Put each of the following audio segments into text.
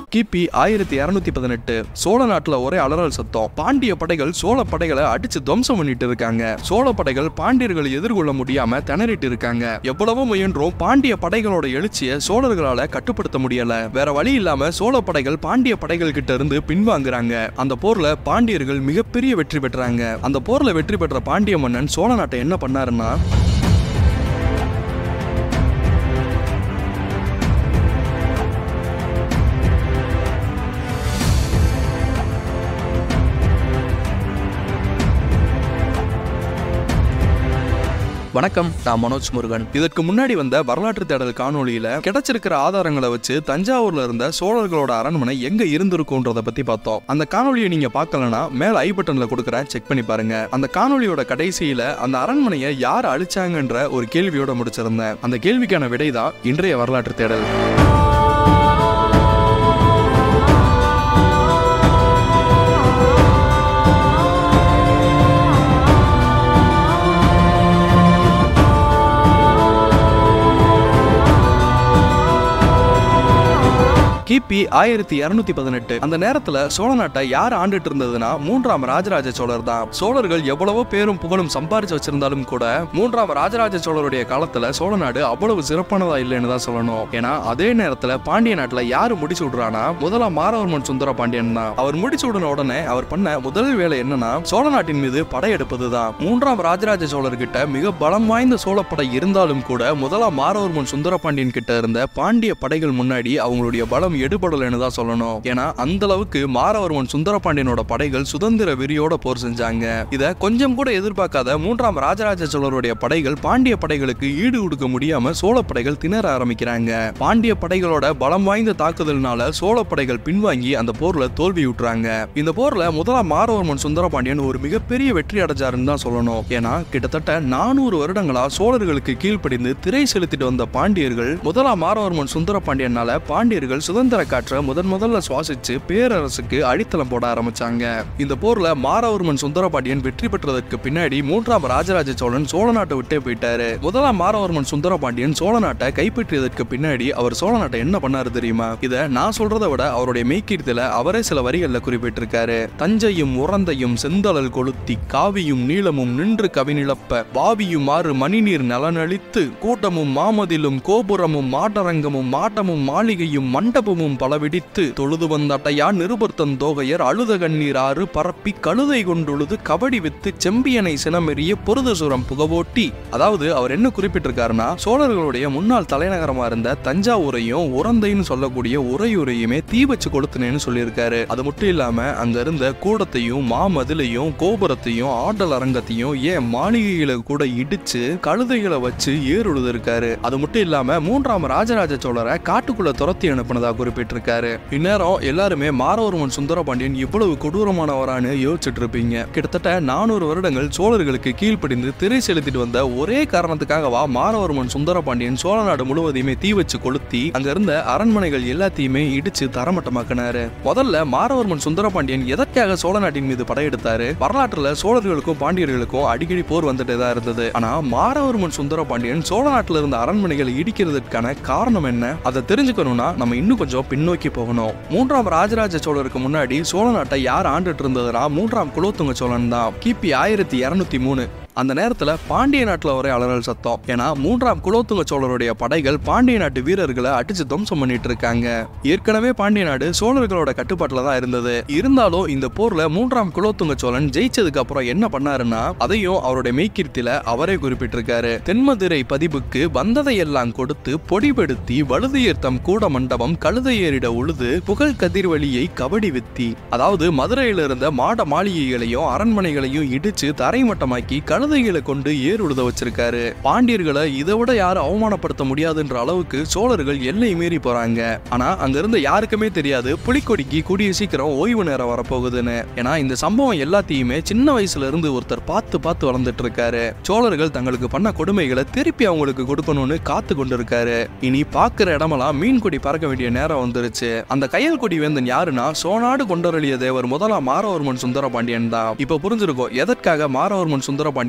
கிபி ஆயிரத்தி இருநூத்தி பதினெட்டு சோழ நாட்டுல ஒரே அலறல் சத்தம் பாண்டிய படைகள் சோழ படைகளை அடிச்சு துவம்சம் பண்ணிட்டு இருக்காங்க சோழ படைகள் பாண்டியர்களை எதிர்கொள்ள முடியாம திணறிட்டு இருக்காங்க எவ்வளவோ முயன்றும் பாண்டிய படைகளோட எழுச்சியை சோழர்களால கட்டுப்படுத்த முடியல வேற வழி இல்லாம சோழ படைகள் பாண்டிய படைகள் கிட்ட இருந்து பின்வாங்குறாங்க அந்த போர்ல பாண்டியர்கள் மிகப்பெரிய வெற்றி பெற்றாங்க அந்த போர்ல வெற்றி பெற்ற பாண்டிய மன்னன் சோழ நாட்டை என்ன பண்ணாருன்னா வணக்கம் நான் மனோஜ் முருகன் இதற்கு முன்னாடி வந்த வரலாற்று தேடல் காணொளியில கிடைச்சிருக்கிற ஆதாரங்களை வச்சு தஞ்சாவூர்ல இருந்த சோழர்களோட அரண்மனை எங்க இருந்திருக்கும்ன்றத பத்தி பார்த்தோம் அந்த காணொளியை நீங்க பார்க்கலனா மேல ஐ பட்டன்ல கொடுக்குறேன் செக் பண்ணி பாருங்க அந்த காணொளியோட கடைசியில அந்த அரண்மனையை யார் அழிச்சாங்கன்ற ஒரு கேள்வியோட முடிச்சிருந்தேன் அந்த கேள்விக்கான விடைதான் இன்றைய வரலாற்று தேடல் கிபி ஆயிரத்தி இருநூத்தி பதினெட்டு அந்த நேரத்துல சோழ நாட்டை யார் ஆண்டுட்டு இருந்ததுன்னா மூன்றாம் ராஜராஜ சோழர் தான் சோழர்கள் எவ்வளவோ பேரும் புகழும் சம்பாரிச்சு வச்சிருந்தாலும் கூட மூன்றாம் ராஜராஜ சோழருடைய காலத்துல சோழ நாடு அவ்வளவு சிறப்பானதா இல்லைன்னு தான் சொல்லணும் ஏன்னா அதே நேரத்துல பாண்டிய நாட்டுல யாரு முடிச்சு விடுறானா முதலாம் மாரவர்மன் சுந்தர பாண்டியன் தான் அவர் முடிச்சு விடுன உடனே அவர் பண்ண முதல் வேலை என்னன்னா சோழ நாட்டின் மீது படையெடுப்பது தான் மூன்றாம் ராஜராஜ சோழர்கிட்ட மிக பலம் வாய்ந்த சோழப்படை இருந்தாலும் கூட முதலாம் மாரவர்மன் சுந்தர பாண்டியன் கிட்ட இருந்த பாண்டிய படைகள் முன்னாடி அவங்களுடைய பலம் எடுபடலைன்னு தான் சொல்லணும் ஏன்னா அந்த அளவுக்கு மாரவர்மன் சுந்தரபாண்டியனோட படைகள் சுதந்திர வெறியோட போர் செஞ்சாங்க இத கொஞ்சம் கூட எதிர்பார்க்காத மூன்றாம் ராஜராஜ சோழருடைய படைகள் பாண்டிய படைகளுக்கு ஈடு கொடுக்க முடியாம சோழ படைகள் திணற ஆரம்பிக்கிறாங்க பாண்டிய படைகளோட பலம் வாய்ந்த தாக்குதல்னால சோழ படைகள் பின்வாங்கி அந்த போர்ல தோல்வி விட்டுறாங்க இந்த போர்ல முதலாம் மாரவர்மன் சுந்தரபாண்டியன் ஒரு மிகப்பெரிய வெற்றி அடைஞ்சாருன்னு தான் சொல்லணும் ஏன்னா கிட்டத்தட்ட நானூறு வருடங்களா சோழர்களுக்கு கீழ்ப்படிந்து திரை செலுத்திட்டு வந்த பாண்டியர்கள் முதலாம் மாரவர்மன் சுந்தரபாண்டியனால பாண்டியர்கள் சுதந்திர காற்றை முதன் முதல்ல சுவாசிச்சு பேரரசுக்கு அடித்தளம் போட ஆரம்பிச்சாங்க இந்த போர்ல மாரவர்மன் சுந்தரபாண்டியன் வெற்றி பெற்றதற்கு பின்னாடி மூன்றாம் ராஜராஜ சோழன் சோழ நாட்டை விட்டே போயிட்டாரு முதலாம் மாரவர்மன் சுந்தரபாண்டியன் சோழ நாட்டை கைப்பற்றியதற்கு பின்னாடி அவர் சோழ நாட்டை என்ன பண்ணாரு தெரியுமா இத நான் சொல்றதை விட அவருடைய மெய்கீர்த்தில அவரே சில வரிகள்ல குறிப்பிட்டிருக்காரு தஞ்சையும் உறந்தையும் செந்தழல் கொளுத்தி காவியும் நீளமும் நின்று கவிநிழப்ப வாவியும் ஆறு மணிநீர் நலனளித்து கூட்டமும் மாமதிலும் கோபுரமும் மாடரங்கமும் மாட்டமும் மாளிகையும் மண்டபமும் பலவிடித்து தொழுது வந்தட்டையா நிருபர்த்தன் தோகையர் அழுத கண்ணீர் ஆறு பரப்பி கழுதை கொண்டுழுது கபடி வித்து செம்பியனை சினமெறிய பொருதசுரம் புகவோட்டி அதாவது அவர் என்ன குறிப்பிட்டிருக்காருன்னா சோழர்களுடைய முன்னாள் தலைநகரமா இருந்த தஞ்சாவூரையும் உறந்தைன்னு சொல்லக்கூடிய உறையூரையுமே தீ வச்சு கொளுத்துனேன்னு சொல்லியிருக்காரு அது மட்டும் இல்லாம அங்க இருந்த கூடத்தையும் மாமதிலையும் கோபுரத்தையும் ஆடல் அரங்கத்தையும் ஏன் மாளிகைகளை கூட இடிச்சு கழுதைகளை வச்சு ஏறுழுது இருக்காரு அது மட்டும் இல்லாம மூன்றாம் ராஜராஜ சோழரை காட்டுக்குள்ள துரத்தி அனுப்பினதா குறிப்பிட்டிருக்காரு இந்நேரம் எல்லாருமே மாரவர்மன் சுந்தரபாண்டியன் இவ்வளவு கொடூரமானவரான்னு யோசிச்சுட்டு இருப்பீங்க கிட்டத்தட்ட நானூறு வருடங்கள் சோழர்களுக்கு கீழ்ப்படிந்து திரை செலுத்திட்டு வந்த ஒரே காரணத்துக்காகவா மாரவர்மன் சுந்தரபாண்டியன் சோழ நாடு முழுவதையுமே தீ வச்சு கொளுத்தி அங்க இருந்த அரண்மனைகள் எல்லாத்தையுமே இடிச்சு தரமட்டமாக்கினாரு முதல்ல மாரவர்மன் சுந்தரபாண்டியன் எதற்காக சோழ நாட்டின் மீது படையெடுத்தாரு வரலாற்றுல சோழர்களுக்கும் பாண்டியர்களுக்கும் அடிக்கடி போர் வந்துட்டே தான் இருந்தது ஆனா மாரவர்மன் சுந்தரபாண்டியன் சோழ நாட்டுல இருந்த அரண்மனைகளை இடிக்கிறதுக்கான காரணம் என்ன அதை தெரிஞ்சுக்கணும்னா நம்ம இன்னும் கொஞ்சம் பின்னோக்கி போகணும் மூன்றாம் ராஜராஜ சோழருக்கு முன்னாடி சோழ நாட்டை யார் ஆண்டுட்டு இருந்ததுன்னா மூன்றாம் குலோத்துங்க சோழன் தான் கிபி ஆயிரத்தி இருநூத்தி மூணு அந்த நேரத்துல பாண்டிய நாட்டுல ஒரே அலறல் சத்தம் ஏன்னா மூன்றாம் குலோத்துங்க சோழருடைய படைகள் பாண்டிய நாட்டு வீரர்களை அடிச்சு துவம்சம் பண்ணிட்டு இருக்காங்க ஏற்கனவே பாண்டிய நாடு சோழர்களோட கட்டுப்பாட்டுல தான் இருந்தது இருந்தாலும் இந்த போர்ல மூன்றாம் குலோத்துங்க சோழன் ஜெயிச்சதுக்கு அப்புறம் என்ன பண்ணாருன்னா அதையும் அவருடைய மெய்கீர்த்தில அவரே குறிப்பிட்டிருக்காரு தென்மதுரை பதிவுக்கு வந்ததையெல்லாம் கொடுத்து பொடிபடுத்தி வழுதியர் தம் கூட மண்டபம் கழுதையேறிட உழுது புகழ் கதிர்வழியை கபடி வித்தி அதாவது மதுரையில இருந்த மாட மாளிகைகளையும் அரண்மனைகளையும் இடிச்சு தரைமட்டமாக்கி கழுதைகளை கொண்டு ஏர் உழுத வச்சிருக்காரு பாண்டியர்களை இதை விட யாரும் அவமானப்படுத்த முடியாதுன்ற அளவுக்கு சோழர்கள் எல்லை மீறி போறாங்க ஆனா அங்க இருந்த யாருக்குமே தெரியாது புலிக்கொடிக்கு கூடிய சீக்கிரம் ஓய்வு நேரம் வரப்போகுதுன்னு ஏன்னா இந்த சம்பவம் எல்லாத்தையுமே சின்ன வயசுல இருந்து ஒருத்தர் பார்த்து பார்த்து வளர்ந்துட்டு இருக்காரு சோழர்கள் தங்களுக்கு பண்ண கொடுமைகளை திருப்பி அவங்களுக்கு கொடுக்கணும்னு காத்து கொண்டு இருக்காரு இனி பாக்குற இடமெல்லாம் மீன் கொடி பறக்க வேண்டிய நேரம் வந்துருச்சு அந்த கையல் கொடி வேந்தன் யாருன்னா சோனாடு கொண்டரளிய தேவர் முதலாம் மாரவர்மன் சுந்தரபாண்டியன் தான் இப்ப புரிஞ்சிருக்கும் எதற்காக மாரவர்மன் சுந்தரபாண்டியன்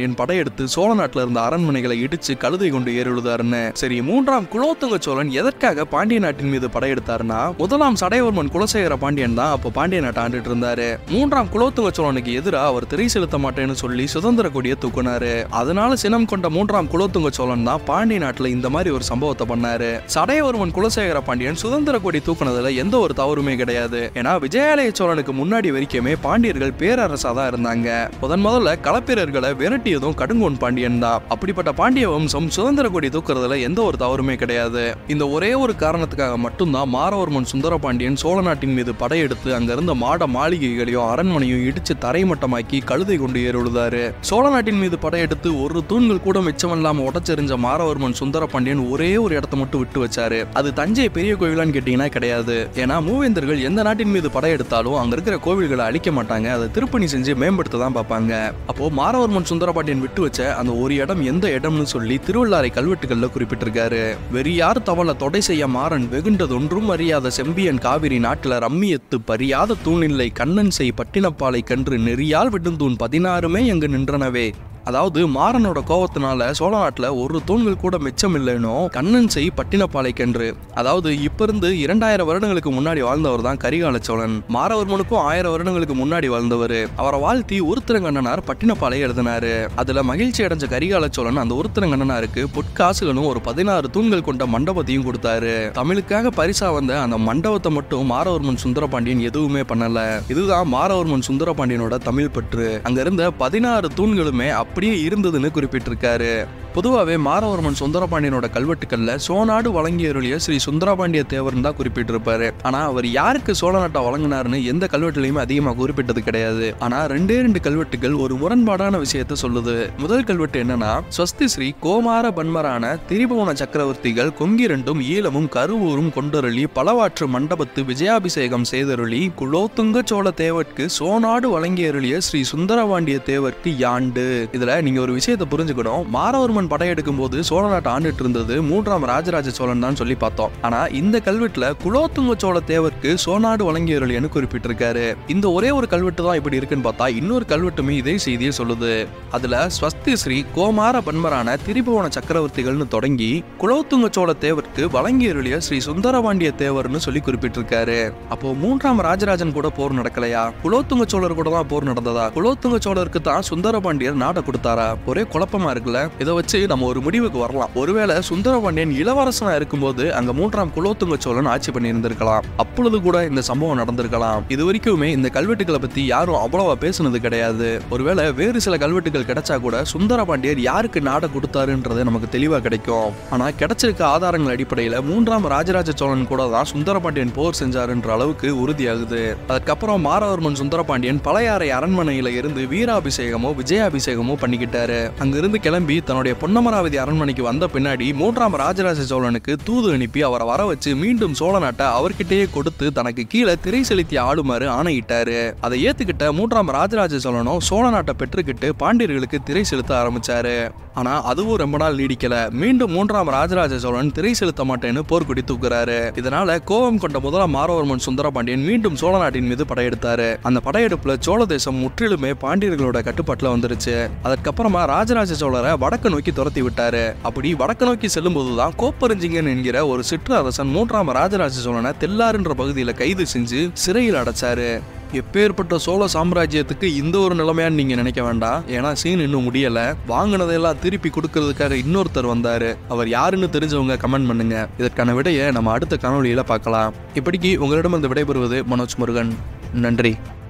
பாண்டியன் படையெடுத்து சோழ நாட்டுல இருந்த அரண்மனைகளை இடிச்சு கழுதை கொண்டு ஏறிழுதாருன்னு சரி மூன்றாம் குலோத்துங்க சோழன் எதற்காக பாண்டிய நாட்டின் மீது படையெடுத்தாருன்னா முதலாம் சடையவர்மன் குலசேகர பாண்டியன் தான் அப்போ பாண்டிய நாட்டை ஆண்டுட்டு இருந்தாரு மூன்றாம் குலோத்துங்க சோழனுக்கு எதிராக அவர் திரை செலுத்த மாட்டேன்னு சொல்லி சுதந்திர கொடியை தூக்குனாரு அதனால சினம் கொண்ட மூன்றாம் குலோத்துங்க சோழன் தான் பாண்டிய நாட்டுல இந்த மாதிரி ஒரு சம்பவத்தை பண்ணாரு சடையவர்மன் குலசேகர பாண்டியன் சுதந்திர கொடி தூக்குனதுல எந்த ஒரு தவறுமே கிடையாது ஏன்னா விஜயாலய சோழனுக்கு முன்னாடி வரைக்குமே பாண்டியர்கள் பேரரசா தான் இருந்தாங்க முதன் முதல்ல களப்பிரர்களை விரட்டியதும் கடுங்கோன் பாண்டியன் தான் அப்படிப்பட்ட பாண்டிய வம்சம் சுதந்திர கொடி தூக்குறதுல எந்த ஒரு தவறுமே கிடையாது இந்த ஒரே ஒரு காரணத்துக்காக மட்டும்தான் மாரவர்மன் சுந்தர பாண்டியன் சோழ நாட்டின் மீது படையெடுத்து அங்க இருந்த மாட மாளிகைகளையும் அரண்மனையும் இடிச்சு தரைமட்டமாக்கி கழுதை கொண்டு ஏறுழுதாரு சோழ நாட்டின் மீது படையெடுத்து ஒரு தூண்கள் கூட மிச்சமில்லாம உடச்செறிஞ்ச மாரவர்மன் சுந்தர பாண்டியன் ஒரே ஒரு இடத்த மட்டும் விட்டு வச்சாரு அது தஞ்சை பெரிய கோவிலான்னு கேட்டீங்கன்னா கிடையாது ஏன்னா மூவேந்தர்கள் எந்த நாட்டின் மீது படையெடுத்தாலும் அங்க இருக்கிற கோவில்களை அழிக்க மாட்டாங்க அதை திருப்பணி செஞ்சு மேம்படுத்த தான் பார்ப்பாங்க அப்போ மாரவர்மன் சுந்தரபாண்டியன் விட்டு வச்ச அந்த ஒரு இடம் எந்த இடம்னு சொல்லி திருவள்ளாரை கல்வெட்டுகள்ல குறிப்பிட்டிருக்காரு வெறியார் தவள தொடை செய்ய மாறன் வெகுண்டதொன்றும் அறியாத செம்பியன் காவிரி நாட்டுல ரம்மியத்து பரியாத தூணில்லை கண்ணன் செய் பட்டினப்பாலை கன்று நெறியால் விடுந்தூண் பதினாறுமே எங்கு நின்றனவே அதாவது மாறனோட கோவத்தினால சோழ நாட்டுல ஒரு தூண்கள் கூட மிச்சம் இல்லைனோ கண்ணன் செய் பட்டினப்பாலை கன்று அதாவது இப்ப இருந்து இரண்டாயிரம் வருடங்களுக்கு முன்னாடி வாழ்ந்தவர் தான் கரிகால சோழன் மாரவர்மனுக்கும் ஆயிரம் வருடங்களுக்கு முன்னாடி வாழ்ந்தவர் அவரை வாழ்த்தி உருத்திரங்கண்ணனார் பட்டினப்பாலை எழுதினாரு அதுல மகிழ்ச்சி அடைஞ்ச கரிகால சோழன் அந்த உருத்திரங்கண்ணனாருக்கு பொற்காசுகளும் ஒரு பதினாறு தூண்கள் கொண்ட மண்டபத்தையும் கொடுத்தாரு தமிழுக்காக பரிசா வந்த அந்த மண்டபத்தை மட்டும் மாரவர்மன் சுந்தரபாண்டியன் எதுவுமே பண்ணல இதுதான் மாரவர்மன் சுந்தரபாண்டியனோட தமிழ் பற்று அங்க இருந்த பதினாறு தூண்களுமே அப்படியே இருந்ததுன்னு குறிப்பிட்டிருக்காரு பொதுவாகவே மாரவர்மன் சுந்தரபாண்டியனோட கல்வெட்டுக்கள்ல சோநாடு வழங்கியருளிய ஸ்ரீ சுந்தரபாண்டிய தேவர்னு தான் குறிப்பிட்டிருப்பாரு ஆனா அவர் யாருக்கு சோழ நாட்டை வழங்கினாருன்னு எந்த கல்வெட்டுலையுமே அதிகமாக குறிப்பிட்டது கிடையாது ஆனா ரெண்டே ரெண்டு கல்வெட்டுகள் ஒரு முரண்பாடான விஷயத்த சொல்லுது முதல் கல்வெட்டு என்னன்னா ஸ்வஸ்தி ஸ்ரீ கோமார பன்மரான திரிபுவன சக்கரவர்த்திகள் கொங்கிரண்டும் ஈழமும் கருவூரும் கொண்டருளி பலவாற்று மண்டபத்து விஜயாபிஷேகம் செய்தருளி குலோத்துங்க சோழ தேவர்க்கு சோநாடு வழங்கியருளிய ஸ்ரீ சுந்தரபாண்டிய தேவர்க்கு யாண்டு இதுல நீங்க ஒரு விஷயத்தை புரிஞ்சுக்கணும் மாரவர்மன் படையெடுக்கும் போது சோழ நாட்டை ஆண்டுட்டு இருந்தது மூன்றாம் ராஜராஜ சோழன் தான் சொல்லி பார்த்தோம் ஆனா இந்த கல்வெட்டுல குலோத்துங்க சோழ தேவர்க்கு சோநாடு வழங்கியருளியன்னு குறிப்பிட்டிருக்காரு இந்த ஒரே ஒரு கல்வெட்டு தான் இப்படி இருக்குன்னு பார்த்தா இன்னொரு கல்வெட்டுமே இதே செய்தியை சொல்லுது அதுல ஸ்வஸ்தி ஸ்ரீ கோமார பன்மரான திரிபுவன சக்கரவர்த்திகள்னு தொடங்கி குலோத்துங்க சோழ தேவர்க்கு வழங்கியருளிய ஸ்ரீ சுந்தரபாண்டிய தேவர்னு சொல்லி குறிப்பிட்டிருக்காரு அப்போ மூன்றாம் ராஜராஜன் கூட போர் நடக்கலையா குலோத்துங்க சோழர் கூட தான் போர் நடந்ததா குலோத்துங்க சோழருக்கு தான் சுந்தரபாண்டியர் நாட்டை கொடுத்தாரா ஒரே குழப்பமா இருக்குல்ல இதை வச்சு நம்ம ஒரு முடிவுக்கு வரலாம் ஒருவேளை சுந்தரபாண்டியன் இளவரசனா இருக்கும்போது அங்க மூன்றாம் குலோத்துங்க சோழன் ஆட்சி பண்ணி இருந்திருக்கலாம் அப்பொழுது கூட இந்த சம்பவம் நடந்திருக்கலாம் இது வரைக்குமே இந்த கல்வெட்டுகளை பத்தி யாரும் அவ்வளவா பேசுனது கிடையாது ஒருவேளை வேறு சில கல்வெட்டுகள் கிடைச்சா கூட சுந்தரபாண்டியர் யாருக்கு நாடை கொடுத்தாருன்றது நமக்கு தெளிவா கிடைக்கும் ஆனா கிடைச்சிருக்க ஆதாரங்கள் அடிப்படையில மூன்றாம் ராஜராஜ சோழன் கூட தான் சுந்தரபாண்டியன் போர் செஞ்சாருன்ற அளவுக்கு உறுதியாகுது அதுக்கப்புறம் மாரவர்மன் சுந்தரபாண்டியன் பழையாறை அரண்மனையில இருந்து வீராபிஷேகமோ விஜயாபிஷேகமோ பண்ணிக்கிட்டாரு அங்கிருந்து கிளம்பி தன்னுடைய பொன்னமராவதி அரண்மனைக்கு வந்த பின்னாடி மூன்றாம் ராஜராஜ சோழனுக்கு தூது அனுப்பி அவரை வர வச்சு மீண்டும் சோழ நாட்டை அவர்கிட்டயே கொடுத்து தனக்கு கீழே திரை செலுத்தி ஆளுமாறு ஆணையிட்டாரு அதை ஏத்துக்கிட்ட மூன்றாம் ராஜராஜ சோழனும் சோழ நாட்டை பெற்றுக்கிட்டு பாண்டியர்களுக்கு திரை செலுத்த ஆரம்பிச்சாரு ஆனா அதுவும் ரொம்ப நாள் நீடிக்கல மீண்டும் மூன்றாம் ராஜராஜ சோழன் திரை செலுத்த மாட்டேன்னு போர்க்குடி தூக்குறாரு இதனால கோபம் கொண்ட முதலாம் மாரவர்மன் சுந்தரபாண்டியன் மீண்டும் சோழ நாட்டின் மீது படையெடுத்தாரு அந்த படையெடுப்புல சோழ தேசம் முற்றிலுமே பாண்டியர்களோட கட்டுப்பாட்டுல வந்துருச்சு அதுக்கப்புறமா ராஜராஜ சோழரை வடக்கு நோக்கி துரத்தி விட்டாரு அப்படி வடக்கு நோக்கி செல்லும் போதுதான் கோப்பரஞ்சிங்கன் என்கிற ஒரு சிற்றரசன் மூன்றாம் ராஜராஜ சோழனை தெல்லாறுன்ற பகுதியில கைது செஞ்சு சிறையில் அடைச்சாரு எப்பேற்பட்ட சோழ சாம்ராஜ்யத்துக்கு இந்த ஒரு நிலைமையான்னு நீங்க நினைக்க வேண்டாம் ஏன்னா சீன் இன்னும் முடியல வாங்கினதையெல்லாம் திருப்பி கொடுக்கறதுக்காக இன்னொருத்தர் வந்தாரு அவர் யாருன்னு தெரிஞ்சவங்க கமெண்ட் பண்ணுங்க இதற்கான விடையை நம்ம அடுத்த காணொளியில பார்க்கலாம் இப்படிக்கு உங்களிடம் இந்த விடைபெறுவது மனோஜ் முருகன் நன்றி